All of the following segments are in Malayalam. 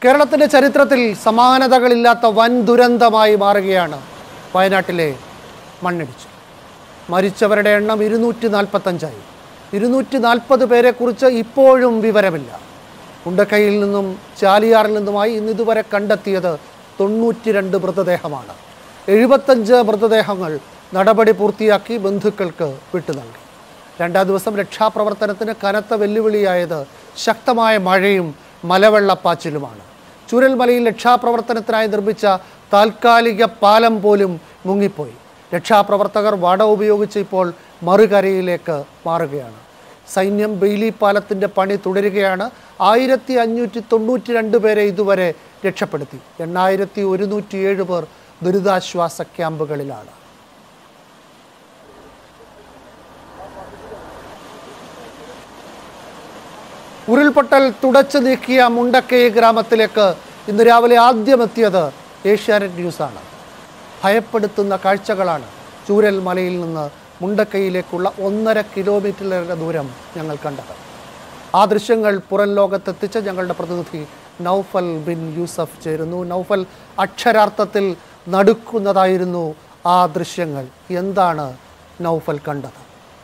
കേരളത്തിന്റെ ചരിത്രത്തിൽ സമാനതകളില്ലാത്ത വൻ ദുരന്തമായി മാറുകയാണ് വയനാട്ടിലെ മണ്ണിടിച്ചിൽ മരിച്ചവരുടെ എണ്ണം ഇരുന്നൂറ്റി നാൽപ്പത്തഞ്ചായി ഇരുന്നൂറ്റി നാൽപ്പത് പേരെക്കുറിച്ച് ഇപ്പോഴും വിവരമില്ല ഉണ്ടക്കൈയിൽ നിന്നും ചാലിയാറിൽ നിന്നുമായി ഇന്നിതുവരെ കണ്ടെത്തിയത് തൊണ്ണൂറ്റി രണ്ട് മൃതദേഹമാണ് എഴുപത്തഞ്ച് മൃതദേഹങ്ങൾ നടപടി പൂർത്തിയാക്കി ബന്ധുക്കൾക്ക് വിട്ടു നൽകി രണ്ടാം ദിവസം രക്ഷാപ്രവർത്തനത്തിന് കനത്ത വെല്ലുവിളിയായത് ശക്തമായ മഴയും മലവെള്ളപ്പാച്ചിലുമാണ് ചുരൽമലയിൽ രക്ഷാപ്രവർത്തനത്തിനായി നിർമ്മിച്ച താൽക്കാലിക പാലം പോലും മുങ്ങിപ്പോയി രക്ഷാപ്രവർത്തകർ വട ഉപയോഗിച്ച് ഇപ്പോൾ മറുകരയിലേക്ക് മാറുകയാണ് സൈന്യം ബെയിലി പാലത്തിൻ്റെ പണി തുടരുകയാണ് ആയിരത്തി അഞ്ഞൂറ്റി തൊണ്ണൂറ്റി രണ്ട് പേരെ ഇതുവരെ രക്ഷപ്പെടുത്തി എണ്ണായിരത്തി ഒരുന്നൂറ്റി ഏഴ് പേർ ദുരിതാശ്വാസ ക്യാമ്പുകളിലാണ് ഉരുൾപൊട്ടൽ തുടച്ചു നീക്കിയ മുണ്ടക്കൈ ഗ്രാമത്തിലേക്ക് ഇന്ന് രാവിലെ ആദ്യം എത്തിയത് ഏഷ്യാനെറ്റ് ന്യൂസാണ് ഭയപ്പെടുത്തുന്ന കാഴ്ചകളാണ് ചൂരൽ മലയിൽ നിന്ന് മുണ്ടക്കൈയിലേക്കുള്ള ഒന്നര കിലോമീറ്ററിലേറെ ദൂരം ഞങ്ങൾ കണ്ടത് ആ ദൃശ്യങ്ങൾ പുറം ലോകത്തെത്തിച്ച ഞങ്ങളുടെ പ്രതിനിധി നൗഫൽ ബിൻ യൂസഫ് ചേരുന്നു നൗഫൽ അക്ഷരാർത്ഥത്തിൽ നടുക്കുന്നതായിരുന്നു ആ ദൃശ്യങ്ങൾ എന്താണ് നൗഫൽ കണ്ടത്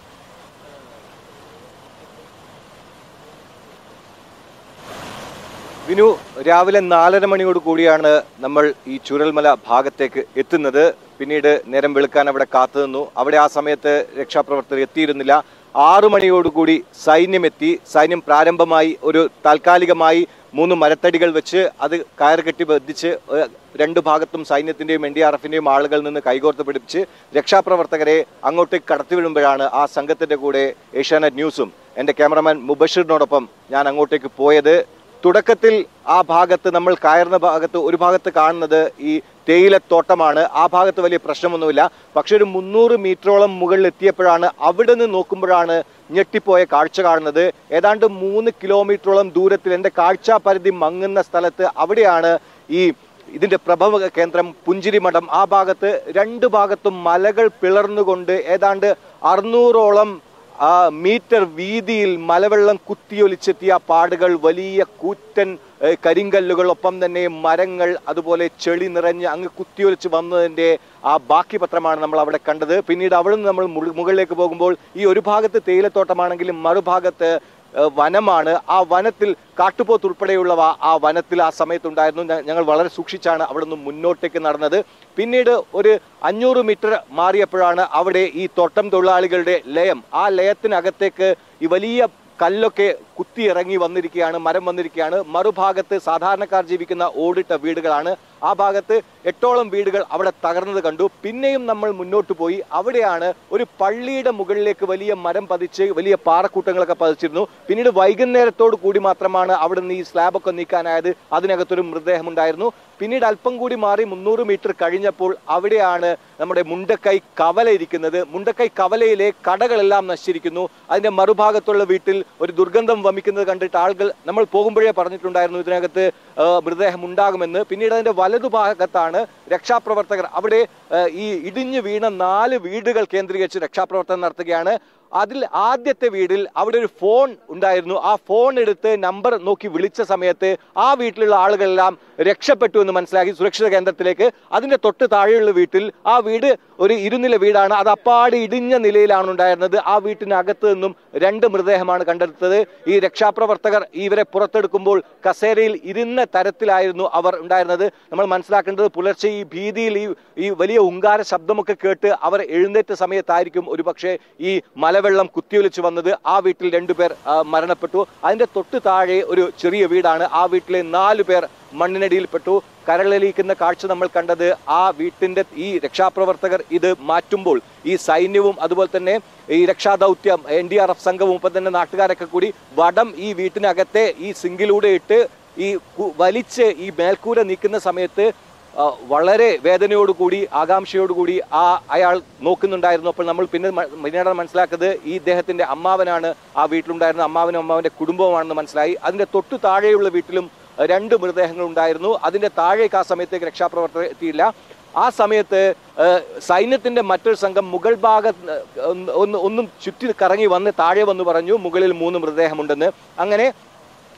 വിനു രാവിലെ നാലര മണിയോട് കൂടിയാണ് നമ്മൾ ഈ ചുരൽമല ഭാഗത്തേക്ക് എത്തുന്നത് പിന്നീട് നേരം വെളുക്കാൻ അവിടെ കാത്തുനിന്നു അവിടെ ആ സമയത്ത് രക്ഷാപ്രവർത്തകർ എത്തിയിരുന്നില്ല ആറു മണിയോടുകൂടി സൈന്യം എത്തി സൈന്യം പ്രാരംഭമായി ഒരു താൽക്കാലികമായി മൂന്ന് മരത്തടികൾ വെച്ച് അത് കയർ കെട്ടി ബന്ധിച്ച് ഏഹ്, രണ്ട് ഭാഗത്തും സൈന്യത്തിന്റെയും എൻ ഡി ആർ എഫിന്റെയും ആളുകളിൽ നിന്ന് കൈകോർത്ത് പിടിപ്പിച്ച് രക്ഷാപ്രവർത്തകരെ അങ്ങോട്ടേക്ക് കടത്തിവിടുമ്പോഴാണ് ആ സംഘത്തിന്റെ കൂടെ ഏഷ്യാനെറ്റ് ന്യൂസും എന്റെ ക്യാമറമാൻ മുബഷിറിനോടൊപ്പം ഞാൻ അങ്ങോട്ടേക്ക് പോയത് തുടക്കത്തിൽ ആ ഭാഗത്ത് നമ്മൾ കയറുന്ന ഭാഗത്ത് ഒരു ഭാഗത്ത് കാണുന്നത് ഈ തേയിലത്തോട്ടമാണ് ആ ഭാഗത്ത് വലിയ പ്രശ്നമൊന്നുമില്ല പക്ഷെ ഒരു മുന്നൂറ് മീറ്ററോളം മുകളിൽ എത്തിയപ്പോഴാണ് അവിടെ നിന്ന് നോക്കുമ്പോഴാണ് ഞെട്ടിപ്പോയ കാഴ്ച കാണുന്നത് ഏതാണ്ട് മൂന്ന് കിലോമീറ്ററോളം ദൂരത്തിൽ എൻ്റെ കാഴ്ചാ പരിധി മങ്ങുന്ന സ്ഥലത്ത് അവിടെയാണ് ഈ ഇതിന്റെ പ്രഭവ കേന്ദ്രം പുഞ്ചിരിമഠം ആ ഭാഗത്ത് രണ്ട് ഭാഗത്തും മലകൾ പിളർന്നുകൊണ്ട് ഏതാണ്ട് അറുന്നൂറോളം ആ മീറ്റർ വീതിയിൽ മലവെള്ളം കുത്തിയൊലിച്ചെത്തിയ പാടുകൾ വലിയ കൂറ്റൻ ഏഹ്, കരിങ്കല്ലുകൾ ഒപ്പം തന്നെ മരങ്ങൾ അതുപോലെ ചെളി നിറഞ്ഞ് അങ്ങ് കുത്തിയൊലിച്ച് വന്നതിന്റെ ആ ബാക്കി പത്രമാണ് നമ്മൾ അവിടെ കണ്ടത് പിന്നീട് അവിടെ നിന്ന് നമ്മൾ മുക- മുകളിലേക്ക് പോകുമ്പോൾ ഈ ഒരു ഭാഗത്ത് തേയിലത്തോട്ടമാണെങ്കിലും മറുഭാഗത്ത് ഏഹ്, വനമാണ് ആ വനത്തിൽ കാട്ടുപോത്ത് ഉൾപ്പെടെയുള്ളവ ആ വനത്തിൽ ആ സമയത്തുണ്ടായിരുന്നു ഞ- ഞങ്ങൾ വളരെ സൂക്ഷിച്ചാണ് അവിടെ നിന്ന് മുന്നോട്ടേക്ക് നടന്നത് പിന്നീട് ഒരു അഞ്ഞൂറ് മീറ്റർ മാറിയപ്പോഴാണ് അവിടെ ഈ തോട്ടം തൊഴിലാളികളുടെ ലയം ആ ലയത്തിനകത്തേക്ക് ഈ വലിയ കല്ലൊക്കെ കുത്തി ഇറങ്ങി വന്നിരിക്കുകയാണ് മരം വന്നിരിക്കുകയാണ് മറുഭാഗത്ത് സാധാരണക്കാർ ജീവിക്കുന്ന ഓടിട്ട വീടുകളാണ് ആ ഭാഗത്ത് എട്ടോളം വീടുകൾ അവിടെ തകർന്നത് കണ്ടു പിന്നെയും നമ്മൾ മുന്നോട്ട് പോയി അവിടെയാണ് ഒരു പള്ളിയുടെ മുകളിലേക്ക് വലിയ മരം പതിച്ച് വലിയ പാറക്കൂട്ടങ്ങളൊക്കെ പതിച്ചിരുന്നു പിന്നീട് വൈകുന്നേരത്തോടു കൂടി മാത്രമാണ് അവിടെ നിന്ന് ഈ സ്ലാബൊക്കെ നീക്കാനായത് അതിനകത്തൊരു മൃതദേഹം ഉണ്ടായിരുന്നു പിന്നീട് അല്പം കൂടി മാറി മുന്നൂറ് മീറ്റർ കഴിഞ്ഞപ്പോൾ അവിടെയാണ് നമ്മുടെ മുണ്ടക്കൈ കവല ഇരിക്കുന്നത് മുണ്ടക്കൈ കവലയിലെ കടകളെല്ലാം നശിച്ചിരിക്കുന്നു അതിന്റെ മറുഭാഗത്തുള്ള വീട്ടിൽ ഒരു ദുർഗന്ധം വമിക്കുന്നത് കണ്ടിട്ട് ആളുകൾ നമ്മൾ പോകുമ്പോഴേ പറഞ്ഞിട്ടുണ്ടായിരുന്നു ഇതിനകത്ത് ആ, മൃതദേഹം ഉണ്ടാകുമെന്ന് പിന്നീട് അതിന്റെ വലതുഭാഗത്താണ് രക്ഷാപ്രവർത്തകർ അവിടെ ആ, ഈ ഇടിഞ്ഞു വീണ നാല് വീടുകൾ കേന്ദ്രീകരിച്ച് രക്ഷാപ്രവർത്തനം നടത്തുകയാണ് അതിൽ ആദ്യത്തെ വീടിൽ അവിടെ ഒരു ഫോൺ ഉണ്ടായിരുന്നു ആ ഫോൺ എടുത്ത് നമ്പർ നോക്കി വിളിച്ച സമയത്ത് ആ വീട്ടിലുള്ള ആളുകളെല്ലാം രക്ഷപ്പെട്ടു എന്ന് മനസ്സിലാക്കി സുരക്ഷിത കേന്ദ്രത്തിലേക്ക് അതിന്റെ തൊട്ട് താഴെയുള്ള വീട്ടിൽ ആ വീട് ഒരു ഇരുനില വീടാണ് അത് അപ്പാടെ ഇടിഞ്ഞ നിലയിലാണ് ഉണ്ടായിരുന്നത് ആ വീട്ടിനകത്ത് നിന്നും രണ്ട് മൃതദേഹമാണ് കണ്ടെടുത്തത് ഈ രക്ഷാപ്രവർത്തകർ ഇവരെ പുറത്തെടുക്കുമ്പോൾ കസേരയിൽ ഇരുന്ന തരത്തിലായിരുന്നു അവർ ഉണ്ടായിരുന്നത് നമ്മൾ മനസ്സിലാക്കേണ്ടത് പുലർച്ചെ ഈ ഭീതിയിൽ ഈ ഈ വലിയ ഉങ്കാര ശബ്ദമൊക്കെ കേട്ട് അവർ എഴുന്നേറ്റ സമയത്തായിരിക്കും ഒരുപക്ഷെ ഈ മലവെള്ളം കുത്തിയൊലിച്ചു വന്നത് ആ വീട്ടിൽ രണ്ടുപേർ ആ, മരണപ്പെട്ടു അതിന്റെ തൊട്ട് താഴെ ഒരു ചെറിയ വീടാണ് ആ വീട്ടിലെ നാലു പേർ മണ്ണിനടിയിൽപ്പെട്ടു കരളലിയിക്കുന്ന കാഴ്ച നമ്മൾ കണ്ടത് ആ വീട്ടിന്റെ ഈ രക്ഷാപ്രവർത്തകർ ഇത് മാറ്റുമ്പോൾ ഈ സൈന്യവും അതുപോലെ തന്നെ ഈ രക്ഷാദൗത്യം എൻ ഡി ആർ എഫ് സംഘവും ഒപ്പം തന്നെ നാട്ടുകാരൊക്കെ കൂടി വടം ഈ വീട്ടിനകത്തെ ഈ സിങ്കിലൂടെ ഇട്ട് ഈ കു- വലിച്ച് ഈ മേൽക്കൂര നീക്കുന്ന സമയത്ത് ആ, വളരെ വേദനയോടുകൂടി ആകാംക്ഷയോടുകൂടി ആ അയാൾ നോക്കുന്നുണ്ടായിരുന്നു അപ്പോൾ നമ്മൾ പിന്നെ മ- പിന്നീടാണ് മനസ്സിലാക്കുന്നത് ഈ ഇദ്ദേഹത്തിന്റെ അമ്മാവനാണ് ആ വീട്ടിലുണ്ടായിരുന്ന അമ്മാവനും അമ്മാവന്റെ കുടുംബമാണെന്ന് മനസ്സിലായി അതിന്റെ തൊട്ടു താഴെയുള്ള വീട്ടിലും അഹ്, രണ്ട് മൃതദേഹങ്ങൾ ഉണ്ടായിരുന്നു അതിന്റെ താഴേക്ക് ആ സമയത്തേക്ക് രക്ഷാപ്രവർത്തകർ എത്തിയില്ല ആ സമയത്ത് ഏഹ്, സൈന്യത്തിന്റെ മറ്റൊരു സംഘം മുകൾ ഭാഗത്ത് ഒന്ന് ഒന്ന് ഒന്നും ചുറ്റി കറങ്ങി വന്ന് താഴെ വന്ന് പറഞ്ഞു മുകളിൽ മൂന്ന് മൃതദേഹമുണ്ടെന്ന് അങ്ങനെ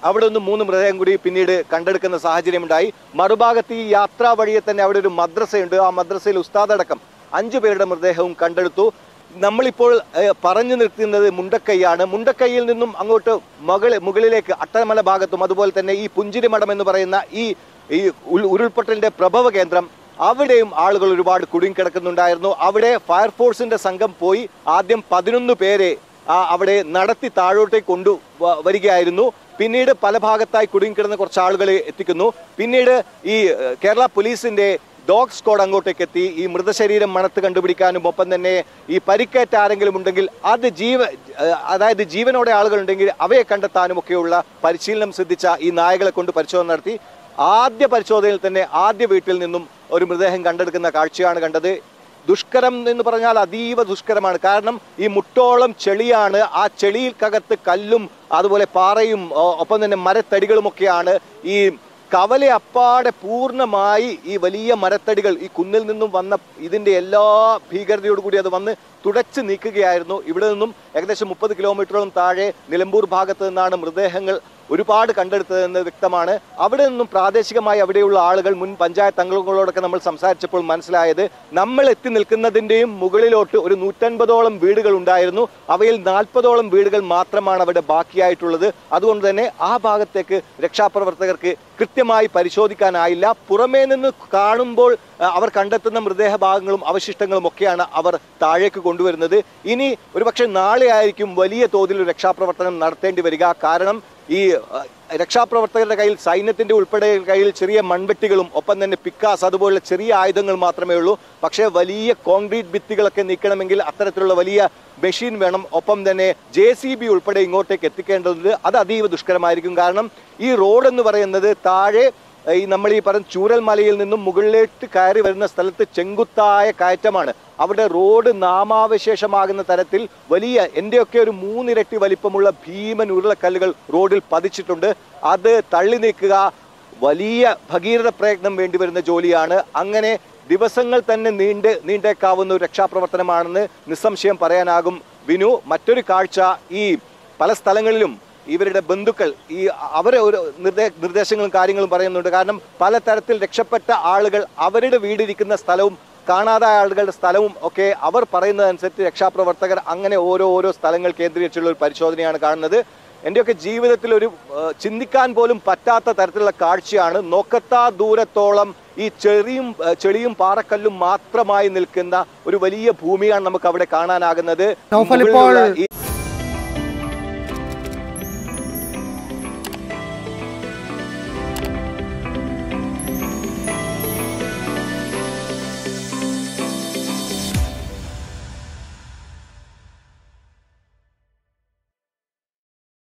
അവിടെ നിന്ന് മൂന്ന് മൃതദേഹം കൂടി പിന്നീട് കണ്ടെടുക്കുന്ന സാഹചര്യമുണ്ടായി മറുഭാഗത്ത് ഈ യാത്രാ വഴിയെ തന്നെ അവിടെ ഒരു മദ്രസയുണ്ട് ആ മദ്രസയിൽ ഉസ്താദ് അടക്കം അഞ്ചു പേരുടെ മൃതദേഹവും കണ്ടെടുത്തു നമ്മളിപ്പോൾ ഏഹ്, പറഞ്ഞു നിർത്തുന്നത് മുണ്ടക്കൈയാണ് മുണ്ടക്കൈയിൽ നിന്നും അങ്ങോട്ട് മകള് മുകളിലേക്ക് അട്ടമല ഭാഗത്തും അതുപോലെ തന്നെ ഈ പുഞ്ചിരിമഠം എന്ന് പറയുന്ന ഈ ഈ ഉൾ- ഉരുൾപൊട്ടലിന്റെ പ്രഭവ കേന്ദ്രം അവിടെയും ആളുകൾ ഒരുപാട് കുടുങ്ങിക്കിടക്കുന്നുണ്ടായിരുന്നു അവിടെ ഫയർഫോഴ്സിന്റെ സംഘം പോയി ആദ്യം പതിനൊന്ന് പേരെ ആ, അവിടെ നടത്തി താഴോട്ടേക്ക് കൊണ്ടു വ- വരികയായിരുന്നു പിന്നീട് പല ഭാഗത്തായി കുടുങ്ങിക്കിടന്ന കുറച്ച് ആളുകളെ എത്തിക്കുന്നു പിന്നീട് ഈ ഏഹ്, കേരള പോലീസിന്റെ ഡോഗ് സ്ക്വാഡ് അങ്ങോട്ടേക്ക് എത്തി ഈ മൃതശരീരം മണത്ത് കണ്ടുപിടിക്കാനും ഒപ്പം തന്നെ ഈ പരിക്കേറ്റ ആരെങ്കിലും ഉണ്ടെങ്കിൽ അത് ജീവ ഏഹ്, അതായത് ജീവനോടെ ആളുകളുണ്ടെങ്കിൽ അവയെ കണ്ടെത്താനും ഒക്കെയുള്ള പരിശീലനം സിദ്ധിച്ച ഈ നായകളെ കൊണ്ട് പരിശോധന നടത്തി ആദ്യ പരിശോധനയിൽ തന്നെ ആദ്യ വീട്ടിൽ നിന്നും ഒരു മൃതദേഹം കണ്ടെടുക്കുന്ന കാഴ്ചയാണ് കണ്ടത് ദുഷ്കരം എന്ന് പറഞ്ഞാൽ അതീവ ദുഷ്കരമാണ് കാരണം ഈ മുട്ടോളം ചെളിയാണ് ആ ചെളിയിൽക്കകത്ത് കല്ലും അതുപോലെ പാറയും ഒ- ഒപ്പം തന്നെ മരത്തടികളും ഒക്കെയാണ് ഈ കവല അപ്പാടെ പൂർണ്ണമായി ഈ വലിയ മരത്തടികൾ ഈ കുന്നിൽ നിന്നും വന്ന ഇതിന്റെ എല്ലാ ഭീകരതയോടു കൂടി അത് വന്ന് തുടച്ചു നീക്കുകയായിരുന്നു ഇവിടെ നിന്നും ഏകദേശം മുപ്പത് കിലോമീറ്ററോളം താഴെ നിലമ്പൂർ ഭാഗത്ത് നിന്നാണ് മൃതദേഹങ്ങൾ ഒരുപാട് കണ്ടെടുത്തതെന്ന് വ്യക്തമാണ് അവിടെ നിന്നും പ്രാദേശികമായി അവിടെയുള്ള ആളുകൾ മുൻ പഞ്ചായത്ത് അംഗങ്ങളോടൊക്കെ നമ്മൾ സംസാരിച്ചപ്പോൾ മനസ്സിലായത് നമ്മൾ എത്തി നിൽക്കുന്നതിന്റെയും മുകളിലോട്ട് ഒരു നൂറ്റൻപതോളം വീടുകൾ ഉണ്ടായിരുന്നു അവയിൽ നാൽപ്പതോളം വീടുകൾ മാത്രമാണ് അവിടെ ബാക്കിയായിട്ടുള്ളത് അതുകൊണ്ട് തന്നെ ആ ഭാഗത്തേക്ക് രക്ഷാപ്രവർത്തകർക്ക് കൃത്യമായി പരിശോധിക്കാനായില്ല പുറമേ നിന്ന് കാണുമ്പോൾ ആ, അവർ കണ്ടെത്തുന്ന മൃതദേഹ ഭാഗങ്ങളും അവശിഷ്ടങ്ങളും ഒക്കെയാണ് അവർ താഴേക്ക് കൊണ്ടുവരുന്നത് ഇനി ഒരുപക്ഷെ നാളെ ആയിരിക്കും വലിയ തോതിൽ ഒരു രക്ഷാപ്രവർത്തനം നടത്തേണ്ടി വരിക കാരണം ഈ ആ, രക്ഷാപ്രവർത്തകരുടെ കയ്യിൽ സൈന്യത്തിന്റെ ഉൾപ്പെടെ കയ്യിൽ ചെറിയ മൺവെട്ടികളും ഒപ്പം തന്നെ പിക്കാസ് അതുപോലുള്ള ചെറിയ ആയുധങ്ങൾ മാത്രമേ ഉള്ളൂ പക്ഷേ വലിയ കോൺക്രീറ്റ് ഭിത്തികളൊക്കെ നീക്കണമെങ്കിൽ അത്തരത്തിലുള്ള വലിയ മെഷീൻ വേണം ഒപ്പം തന്നെ ജെ സി ബി ഉൾപ്പെടെ ഇങ്ങോട്ടേക്ക് എത്തിക്കേണ്ടതുണ്ട് അത് അതീവ ദുഷ്കരമായിരിക്കും കാരണം ഈ റോഡ് എന്ന് പറയുന്നത് താഴെ ഈ നമ്മൾ ഈ പറഞ്ഞ ചൂരൽ മലയിൽ നിന്നും മുകളിലേക്ക് കയറി വരുന്ന സ്ഥലത്ത് ചെങ്കുത്തായ കയറ്റമാണ് അവിടെ റോഡ് നാമാവശേഷമാകുന്ന തരത്തിൽ വലിയ എന്റെയൊക്കെ ഒരു മൂന്നിരട്ടി വലിപ്പമുള്ള ഭീമൻ ഉരുളക്കല്ലുകൾ റോഡിൽ പതിച്ചിട്ടുണ്ട് അത് തള്ളി നീക്കുക വലിയ ഭഗീരഥ പ്രയത്നം വേണ്ടിവരുന്ന ജോലിയാണ് അങ്ങനെ ദിവസങ്ങൾ തന്നെ നീണ്ട് നീണ്ടേക്കാവുന്ന ഒരു രക്ഷാപ്രവർത്തനമാണെന്ന് നിസ്സംശയം പറയാനാകും വിനു മറ്റൊരു കാഴ്ച ഈ പല സ്ഥലങ്ങളിലും ഇവരുടെ ബന്ധുക്കൾ ഈ അവരെ ഒരു നിർദ്ദേ നിർദ്ദേശങ്ങളും കാര്യങ്ങളും പറയുന്നുണ്ട് കാരണം പലതരത്തിൽ രക്ഷപ്പെട്ട ആളുകൾ അവരുടെ വീടിരിക്കുന്ന സ്ഥലവും കാണാതായ ആളുകളുടെ സ്ഥലവും ഒക്കെ അവർ പറയുന്നതനുസരിച്ച് രക്ഷാപ്രവർത്തകർ അങ്ങനെ ഓരോ ഓരോ സ്ഥലങ്ങൾ കേന്ദ്രീകരിച്ചുള്ള ഒരു പരിശോധനയാണ് കാണുന്നത് എൻ്റെയൊക്കെ ജീവിതത്തിൽ ഒരു ഏഹ്, ചിന്തിക്കാൻ പോലും പറ്റാത്ത തരത്തിലുള്ള കാഴ്ചയാണ് നോക്കത്താ ദൂരത്തോളം ഈ ചെറിയും ഏഹ്, ചെളിയും പാറക്കല്ലും മാത്രമായി നിൽക്കുന്ന ഒരു വലിയ ഭൂമിയാണ് നമുക്ക് അവിടെ കാണാനാകുന്നത് നൗഫൽ ഇപ്പോൾ മുകളിലുള്ള ഈ